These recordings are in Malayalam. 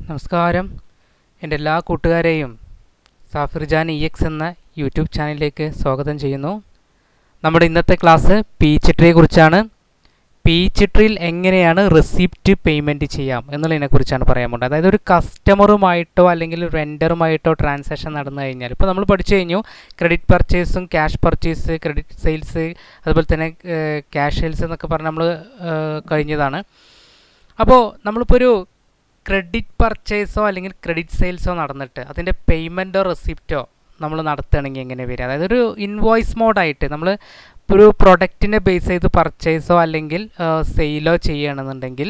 നമസ്കാരം എൻ്റെ എല്ലാ കൂട്ടുകാരെയും സാഫിർജാൻ ഇ എക്സ് എന്ന യൂട്യൂബ് ചാനലിലേക്ക് സ്വാഗതം ചെയ്യുന്നു നമ്മുടെ ഇന്നത്തെ ക്ലാസ് പീച്ച് ട്രീയെ കുറിച്ചാണ് പീച്ച് ട്രീയിൽ എങ്ങനെയാണ് റെസിപ്റ്റ് പേയ്മെൻറ്റ് ചെയ്യാം എന്നുള്ളതിനെക്കുറിച്ചാണ് പറയാൻ പോകുന്നത് അതായത് ഒരു കസ്റ്റമറുമായിട്ടോ അല്ലെങ്കിൽ വെൻഡറുമായിട്ടോ ട്രാൻസാക്ഷൻ നടന്നു കഴിഞ്ഞാൽ ഇപ്പോൾ നമ്മൾ പഠിച്ചു കഴിഞ്ഞു ക്രെഡിറ്റ് പർച്ചേസും ക്യാഷ് പർച്ചേസ് ക്രെഡിറ്റ് സെയിൽസ് അതുപോലെ തന്നെ ക്യാഷ് സെയിൽസ് എന്നൊക്കെ പറഞ്ഞ് നമ്മൾ കഴിഞ്ഞതാണ് അപ്പോൾ നമ്മളിപ്പോൾ ഒരു ക്രെഡിറ്റ് പർച്ചേസോ അല്ലെങ്കിൽ ക്രെഡിറ്റ് സെയിൽസോ നടന്നിട്ട് അതിൻ്റെ പേയ്മെൻറ്റോ റെസിപ്റ്റോ നമ്മൾ നടത്തുകയാണെങ്കിൽ എങ്ങനെ വരിക അതായത് ഒരു ഇൻവോയ്സ് മോഡായിട്ട് നമ്മൾ ഒരു പ്രൊഡക്റ്റിനെ ബേസ് ചെയ്ത് പർച്ചേസോ അല്ലെങ്കിൽ സെയിലോ ചെയ്യുകയാണെന്നുണ്ടെങ്കിൽ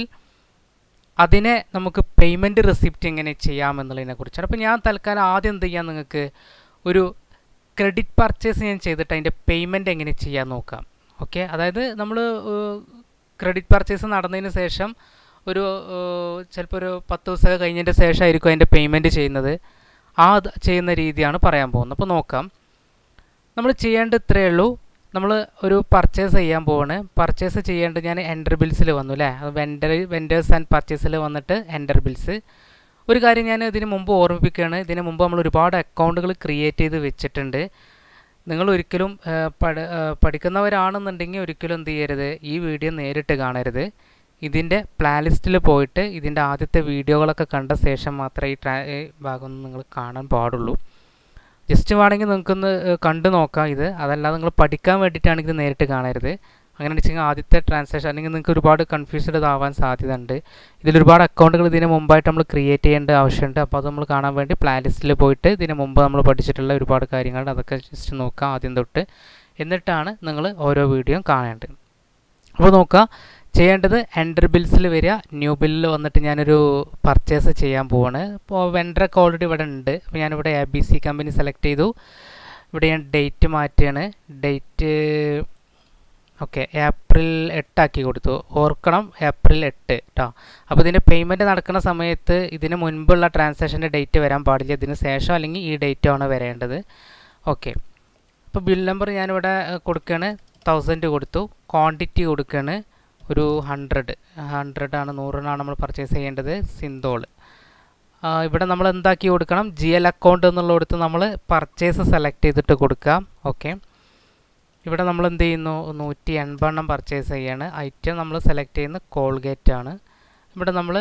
അതിനെ നമുക്ക് പേയ്മെൻറ്റ് റെസിപ്റ്റ് എങ്ങനെ ചെയ്യാമെന്നുള്ളതിനെ കുറിച്ചാണ് അപ്പോൾ ഞാൻ തൽക്കാലം ആദ്യം എന്ത് ചെയ്യാം നിങ്ങൾക്ക് ഒരു ക്രെഡിറ്റ് പർച്ചേസ് ഞാൻ ചെയ്തിട്ട് അതിൻ്റെ പേയ്മെൻറ്റ് എങ്ങനെ ചെയ്യാൻ നോക്കാം ഓക്കെ അതായത് നമ്മൾ ക്രെഡിറ്റ് പർച്ചേസ് നടന്നതിന് ശേഷം ഒരു ചിലപ്പോൾ ഒരു പത്ത് ദിവസമൊക്കെ കഴിഞ്ഞതിൻ്റെ ശേഷമായിരിക്കും അതിൻ്റെ പേയ്മെൻറ്റ് ചെയ്യുന്നത് ആ ചെയ്യുന്ന രീതിയാണ് പറയാൻ പോകുന്നത് അപ്പോൾ നോക്കാം നമ്മൾ ചെയ്യേണ്ടത് ഇത്രയേ ഉള്ളൂ നമ്മൾ ഒരു പർച്ചേസ് ചെയ്യാൻ പോവാണ് പർച്ചേസ് ചെയ്യേണ്ടത് ഞാൻ എൻ്റർ ബിൽസിൽ വന്നു അല്ലേ വെൻഡർ വെൻഡേഴ്സ് ആൻഡ് പർച്ചേസിൽ വന്നിട്ട് എൻ്റർ ബിൽസ് ഒരു കാര്യം ഞാൻ ഇതിന് മുമ്പ് ഓർമ്മിപ്പിക്കുകയാണ് ഇതിന് മുമ്പ് നമ്മൾ ഒരുപാട് അക്കൗണ്ടുകൾ ക്രിയേറ്റ് ചെയ്ത് വെച്ചിട്ടുണ്ട് നിങ്ങൾ ഒരിക്കലും പഠ പഠിക്കുന്നവരാണെന്നുണ്ടെങ്കിൽ ഒരിക്കലും എന്ത് ചെയ്യരുത് ഈ വീഡിയോ നേരിട്ട് കാണരുത് ഇതിൻ്റെ പ്ലാലിസ്റ്റിൽ പോയിട്ട് ഇതിൻ്റെ ആദ്യത്തെ വീഡിയോകളൊക്കെ കണ്ട ശേഷം മാത്രമേ ഈ ട്രാ ഭാഗം നിങ്ങൾ കാണാൻ പാടുള്ളൂ ജസ്റ്റ് വേണമെങ്കിൽ നിങ്ങൾക്കൊന്ന് കണ്ടു നോക്കാം ഇത് അതല്ലാതെ നിങ്ങൾ പഠിക്കാൻ വേണ്ടിയിട്ടാണെങ്കിൽ ഇത് നേരിട്ട് കാണരുത് അങ്ങനെ വെച്ചാൽ ആദ്യത്തെ ട്രാൻസാക്ഷൻ അല്ലെങ്കിൽ നിങ്ങൾക്ക് ഒരുപാട് കൺഫ്യൂസ്ഡ് ആവാൻ സാധ്യത ഉണ്ട് ഇതിൽ ഒരുപാട് അക്കൗണ്ടുകൾ ഇതിന് മുമ്പായിട്ട് നമ്മൾ ക്രിയേറ്റ് ചെയ്യേണ്ട ആവശ്യമുണ്ട് അപ്പോൾ അത് നമ്മൾ കാണാൻ വേണ്ടി പ്ലാലിസ്റ്റിൽ പോയിട്ട് ഇതിന് മുമ്പ് നമ്മൾ പഠിച്ചിട്ടുള്ള ഒരുപാട് കാര്യങ്ങൾ അതൊക്കെ ജസ്റ്റ് നോക്കാം ആദ്യം തൊട്ട് എന്നിട്ടാണ് നിങ്ങൾ ഓരോ വീഡിയോയും കാണേണ്ടത് അപ്പോൾ നോക്കുക ചെയ്യേണ്ടത് എൻ്റർ ബിൽസിൽ വരിക ന്യൂ ബില്ലിൽ വന്നിട്ട് ഞാനൊരു പർച്ചേസ് ചെയ്യാൻ പോവാണ് ഇപ്പോൾ വെണ്ടറൊക്കെ ഓൾറെഡി ഇവിടെ ഉണ്ട് അപ്പോൾ ഞാനിവിടെ A B C company select ചെയ്തു ഇവിടെ ഞാൻ ഡേറ്റ് മാറ്റുകയാണ് ഡേറ്റ് ഓക്കെ ഏപ്രിൽ എട്ടാക്കി കൊടുത്തു ഓർക്കണം ഏപ്രിൽ എട്ട് കേട്ടോ അപ്പോൾ ഇതിൻ്റെ പേയ്മെൻറ്റ് നടക്കുന്ന സമയത്ത് ഇതിന് മുൻപുള്ള ട്രാൻസാക്ഷൻ്റെ ഡേറ്റ് വരാൻ പാടില്ല ഇതിന് ശേഷം അല്ലെങ്കിൽ ഈ ഡേറ്റ് ആണ് വരേണ്ടത് ഓക്കെ അപ്പോൾ ബിൽ നമ്പർ ഞാനിവിടെ കൊടുക്കുകയാണ് തൗസൻഡ് കൊടുത്തു ക്വാണ്ടിറ്റി കൊടുക്കുകയാണ് ഒരു ഹൺഡ്രഡ് ഹൺഡ്രഡ് ആണ് നൂറിനാണ് നമ്മൾ പർച്ചേസ് ചെയ്യേണ്ടത് സിന്തോൾ ഇവിടെ നമ്മൾ എന്താക്കി കൊടുക്കണം ജി എൽ അക്കൗണ്ട് എന്നുള്ള കൊടുത്ത് നമ്മൾ പർച്ചേസ് സെലക്ട് ചെയ്തിട്ട് കൊടുക്കാം ഓക്കെ ഇവിടെ നമ്മൾ എന്ത് ചെയ്യുന്നു നൂറ്റി എൺപതെണ്ണം പർച്ചേസ് ചെയ്യാണ് ഐറ്റം നമ്മൾ സെലക്ട് ചെയ്യുന്ന കോൾഗേറ്റ് ആണ് ഇവിടെ നമ്മൾ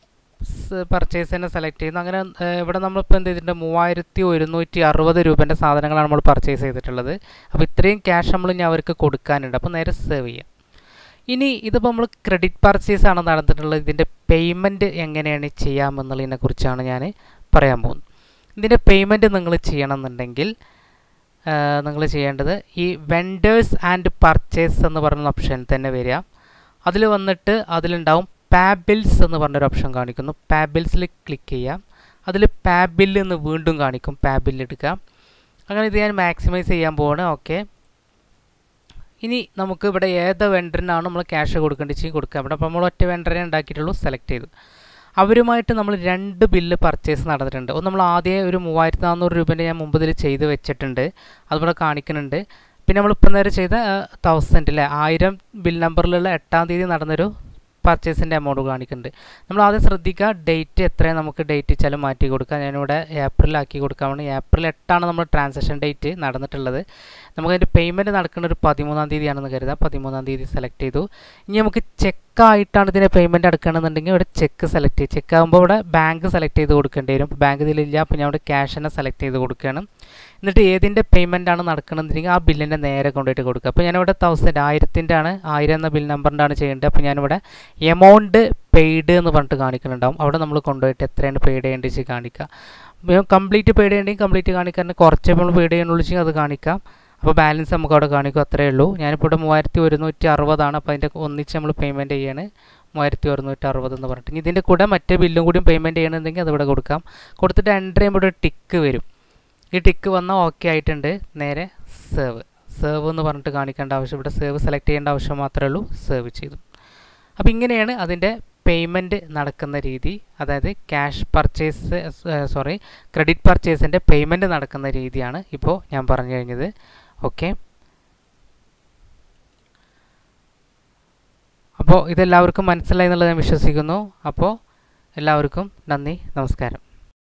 പർച്ചേസ് തന്നെ സെലക്ട് ചെയ്യുന്നു അങ്ങനെ ഇവിടെ നമ്മളിപ്പോൾ എന്ത് ചെയ്തിട്ടുണ്ട് മൂവായിരത്തി ഒരുന്നൂറ്റി അറുപത് രൂപേൻ്റെ സാധനങ്ങളാണ് നമ്മൾ പർച്ചേസ് ചെയ്തിട്ടുള്ളത് അപ്പോൾ ഇത്രയും ക്യാഷ് നമ്മൾ ഇനി അവർക്ക് കൊടുക്കാനുണ്ട് അപ്പോൾ നേരെ സേവ് ചെയ്യാം ഇനി ഇതിപ്പോൾ നമ്മൾ ക്രെഡിറ്റ് പർച്ചേസ് ആണ് നടന്നിട്ടുള്ളത് ഇതിൻ്റെ പേയ്മെൻറ്റ് എങ്ങനെയാണ് ചെയ്യാമെന്നുള്ളതിനെ കുറിച്ചാണ് ഞാൻ പറയാൻ പോകുന്നത് ഇതിൻ്റെ പേയ്മെൻറ്റ് നിങ്ങൾ ചെയ്യണമെന്നുണ്ടെങ്കിൽ നിങ്ങൾ ചെയ്യേണ്ടത് ഈ വെൻഡേഴ്സ് ആൻഡ് പർച്ചേസ് എന്ന് പറയുന്ന ഓപ്ഷൻ തന്നെ വരിക അതിൽ വന്നിട്ട് അതിലുണ്ടാവും പാബിൽസ് എന്ന് പറഞ്ഞൊരു ഓപ്ഷൻ കാണിക്കുന്നു പാബിൽസിൽ ക്ലിക്ക് ചെയ്യാം അതിൽ പാബിൽ എന്ന് വീണ്ടും കാണിക്കും പാബിൽ എടുക്കുക അങ്ങനെ ഇത് ഞാൻ മാക്സിമൈസ് ചെയ്യാൻ പോവാണ് ഓക്കെ ഇനി നമുക്ക് ഇവിടെ ഏത് വെണ്ടറിനാണ് നമ്മൾ ക്യാഷ് കൊടുക്കേണ്ടത് വെച്ചാൽ കൊടുക്കുക ഇവിടെ അപ്പോൾ നമ്മൾ ഒറ്റ വെണ്ടറിനെ ഉണ്ടാക്കിയിട്ടുള്ളൂ സെലക്ട് ചെയ്തു അവരുമായിട്ട് നമ്മൾ രണ്ട് ബില്ല് പർച്ചേസ് നടന്നിട്ടുണ്ട് ഒന്ന് നമ്മൾ ആദ്യം ഒരു മൂവായിരത്തി നാനൂറ് രൂപേൻ്റെ ഞാൻ മുമ്പ് ഇതിൽ ചെയ്ത് വെച്ചിട്ടുണ്ട് അതിവിടെ കാണിക്കുന്നുണ്ട് പിന്നെ നമ്മൾ ഇപ്പം നേരെ ചെയ്ത തൗസൻഡ് അല്ലേ ആയിരം ബിൽ നമ്പറിലുള്ള എട്ടാം തീയതി നടന്നൊരു പർച്ചേസിൻ്റെ എമൗണ്ട് കാണിക്കുന്നുണ്ട് നമ്മൾ ആദ്യം ശ്രദ്ധിക്കുക ഡേറ്റ് എത്രയും നമുക്ക് ഡേറ്റ് വെച്ചാലും മാറ്റി കൊടുക്കാം ഞാനിവിടെ ഏപ്രിലാക്കി കൊടുക്കാമാണ് ഏപ്രിൽ എട്ടാണ് നമ്മൾ ട്രാൻസാക്ഷൻ ഡേറ്റ് നടന്നിട്ടുള്ളത് നമുക്കതിൻ്റെ പേയ്മെൻറ്റ് നടക്കുന്ന ഒരു പതിമൂന്നാം തീയതിയാണെന്ന് കരുതാം പതിമൂന്നാം തീയതി സെലക്ട് ചെയ്തു ഇനി നമുക്ക് ചെക്കായിട്ടാണ് ഇതിൻ്റെ പേയ്മെൻറ്റ് അടക്കണമെന്നുണ്ടെങ്കിൽ ഇവിടെ ചെക്ക് സെലക്ട് ചെയ്യും ചെക്ക് ആകുമ്പോൾ ഇവിടെ ബാങ്ക് സെലക്ട് ചെയ്ത് കൊടുക്കേണ്ടി വരും ബാങ്ക് ഇതിലില്ല അപ്പോൾ ഞാൻ ഇവിടെ ക്യാഷ് തന്നെ സെലക്ട് ചെയ്ത് കൊടുക്കുകയാണ് എന്നിട്ട് ഏതിൻ്റെ പേയ്മെൻ്റ് ആണ് നടക്കണമെന്നുണ്ടെങ്കിൽ ആ ബില്ലിൻ്റെ നേരെ കൊണ്ടുപോയിട്ട് കൊടുക്കുക അപ്പോൾ ഞാനിവിടെ തൗസൻഡ് ആയിരത്തിൻ്റെ ആണ് ആയിരം എന്ന ബിൽ നമ്പറിൻ്റെ ആണ് ചെയ്യേണ്ടത് അപ്പോൾ ഞാനിവിടെ എമൗണ്ട് പെയ്ഡ് എന്ന് പറഞ്ഞിട്ട് കാണിക്കുന്നുണ്ടാവും അവിടെ നമ്മൾ കൊണ്ടുപോയിട്ട് എത്രയാണ് പെയ്ഡ് ചെയ്യേണ്ടത് വെച്ച് കാണിക്കുക കംപ്ലീറ്റ് പെയ്ഡ് ചെയ്യേണ്ടെങ്കിൽ കംപ്ലീറ്റ് കാണിക്കാൻ കുറച്ച് നമ്മൾ പെയ്ഡ് ചെയ്യണമെന്ന് വെച്ചാൽ അത് കാണിക്കാം അപ്പോൾ ബാലൻസ് നമുക്ക് അവിടെ കാണിക്കും അത്രയേ ഉള്ളൂ ഞാനിപ്പോൾ ഇവിടെ മൂവായിരത്തി ഒരുന്നൂറ്റി അറുപതാണ് അപ്പോൾ അതിൻ്റെ ഒന്നിച്ച് നമ്മൾ പേയ്മെൻറ്റ് ചെയ്യാണ് മൂവായിരത്തി ഒരുന്നൂറ്റി അറുപത് എന്ന് പറഞ്ഞിട്ട് ഇനി ഇതിൻ്റെ കൂടെ മറ്റേ ബില്ലും കൂടി പേയ്മെൻറ്റ് ചെയ്യണമെന്നുണ്ടെങ്കിൽ അത് ഇവിടെ കൊടുക്കാം കൊടുത്തിട്ട് എൻ്റർ ചെയ്യുമ്പോൾ ഒരു ടിക്ക് വരും ഈ ടിക്ക് വന്നാൽ ഓക്കെ ആയിട്ടുണ്ട് നേരെ സേവ് സേവ് എന്ന് പറഞ്ഞിട്ട് കാണിക്കേണ്ട ആവശ്യം ഇവിടെ സേവ് സെലക്ട് ചെയ്യേണ്ട ആവശ്യം മാത്രമേ ഉള്ളൂ സേവ് ചെയ്തു അപ്പോൾ ഇങ്ങനെയാണ് അതിൻ്റെ പേയ്മെൻറ്റ് നടക്കുന്ന രീതി അതായത് ക്യാഷ് പർച്ചേസ് സോറി ക്രെഡിറ്റ് പർച്ചേസിൻ്റെ പേയ്മെൻറ്റ് നടക്കുന്ന രീതിയാണ് ഇപ്പോൾ ഞാൻ പറഞ്ഞു കഴിഞ്ഞത് ഓക്കെ അപ്പോൾ ഇതെല്ലാവർക്കും മനസ്സിലായി എന്നുള്ളത് ഞാൻ വിശ്വസിക്കുന്നു അപ്പോൾ എല്ലാവർക്കും നന്ദി നമസ്കാരം